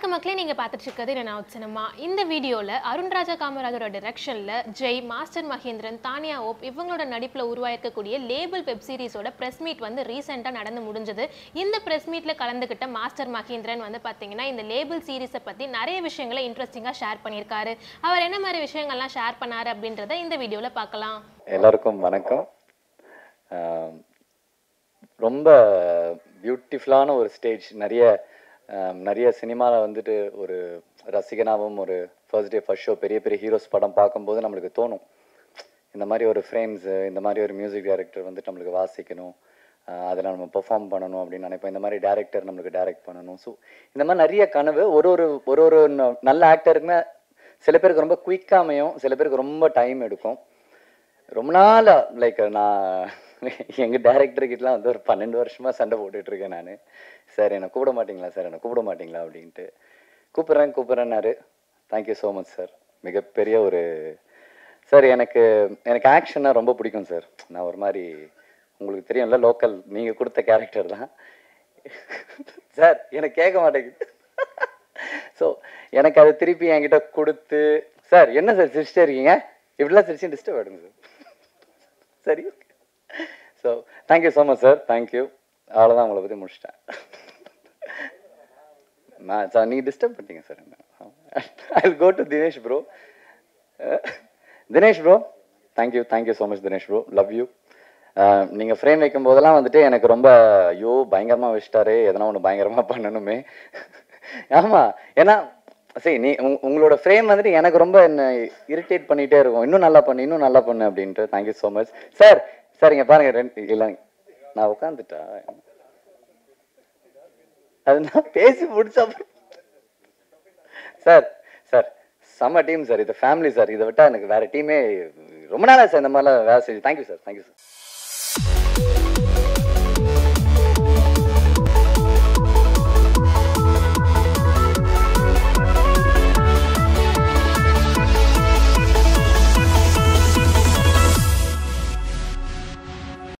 வணக்க மக்களே நீங்க பார்த்துட்டு இருக்கிறது நான் சினிமா இந்த வீடியோல அருண்ராஜா காமராஜரோட டிரெக்ஷன்ல ஜெய் மாஸ்டர் மகேந்திரன் தானியா ஓப் இவங்களோட நடிப்புல உருவாயிருக்கக்கூடிய லேபிள் வெப் சீரிஸோட பிரஸ் மீட் வந்து ரீசெண்டா நடந்து முடிஞ்சது இந்த பிரஸ் மீட்ல கலந்துக்கிட்ட மாஸ்டர் மகேந்திரன் வந்து பாத்தீங்கன்னா இந்த லேபிள் சீரிஸை பத்தி நிறைய விஷயங்களை இன்ட்ரெஸ்டிங்கா ஷேர் பண்ணியிருக்காரு அவர் என்ன மாதிரி விஷயங்கள்லாம் ஷேர் பண்ணாரு அப்படின்றத இந்த வீடியோல பார்க்கலாம் எல்லாருக்கும் வணக்கம் ஆம், ரொம்ப பியூட்டிஃபுல்லான ஒரு ஸ்டேஜ் நிறைய ஆம், நிறைய சினிமாவில் வந்துட்டு ஒரு ரசிகனாகவும் ஒரு ஃபர்ஸ்ட் டே ஃபர்ஸ்ட் ஷோ பெரிய பெரிய ஹீரோஸ் படம் பார்க்கும்போது நம்மளுக்கு தோணும் இந்த மாதிரி ஒரு ஃப்ரேம்ஸு இந்த மாதிரி ஒரு மியூசிக் டைரக்டர் வந்துட்டு நம்மளுக்கு வாசிக்கணும் அதில் நம்ம பெர்ஃபார்ம் பண்ணணும் அப்படின்னு நினைப்போம் இந்த மாதிரி டேரக்டர் நம்மளுக்கு டைரக்ட் பண்ணணும் ஸோ இந்த மாதிரி நிறைய கனவு ஒரு ஒரு ஒரு ஒரு ந- நல்ல ஆக்டருக்குமே சில பேருக்கு ரொம்ப குயிக்காக அமையும் சில பேருக்கு ரொம்ப டைம் எடுக்கும் ரொம்ப நாளா லைக் நான் எங்க டேரக்டர் கிட்டலாம் வந்து ஒரு பன்னெண்டு வருஷமா சண்டை போட்டுட்டு இருக்கேன் நான் சார் என்னை கூப்பிட மாட்டீங்களா சார் என்னை கூப்பிட மாட்டீங்களா அப்படின்ட்டு கூப்பிட்றேன் கூப்பிட்றேன்னாரு தேங்க்யூ ஸோ மச் சார் மிகப்பெரிய ஒரு சார் எனக்கு எனக்கு ஆக்ஷன்னா ரொம்ப பிடிக்கும் சார் நான் ஒரு மாதிரி உங்களுக்கு தெரியும்ல லோக்கல் நீங்க கொடுத்த கேரக்டர் தான் சார் எனக்கு கேட்க மாட்டேங்குது ஸோ எனக்கு அதை திருப்பி என்கிட்ட கொடுத்து சார் என்ன சார் சிரிச்சிட்டே இருக்கீங்க இப்படிலாம் சிரிச்சு டிஸ்டர்ப் ஆகிடுங்க சார் சரி so thank you so much sir thank you அவ்வளோதான் உங்களை பற்றி முடிச்சிட்டேன் நான் சார் நீங்கள் டிஸ்டர்ப் பண்ணிட்டீங்க சார் என்ன I go to Dinesh bro Dinesh bro thank you thank you so much Dinesh bro love you நீங்கள் ஃப்ரேம் வைக்கும் போதெல்லாம் வந்துட்டு எனக்கு ரொம்ப ஐயோ பயங்கரமாக வச்சிட்டாரு எதனா ஒன்று பயங்கரமாக பண்ணணுமே ஆமாம் ஏன்னா சரி நீ உங்- உங்களோட ஃப்ரேம் வந்துட்டு எனக்கு ரொம்ப என்ன இரிட்டேட் பண்ணிகிட்டே இருக்கும் இன்னும் நல்லா பண்ணு இன்னும் நல்லா பண்ணு அப்படின்ட்டு thank you so much sir sir இங்கே பாருங்க ரெண்டு இல்லை நான் உட்காந்துட்டா அது நான் பேசி முடிச்சா சார் சார் செம்ம டீம் சார் இது ஃபேமிலி சார் இதை விட்டா எனக்கு வேற டீமே ரொம்ப நாளா சார் இந்த மாதிரிலாம் வேலை செஞ்சு தேங்க்யூ சார் தேங்க்யூ சார்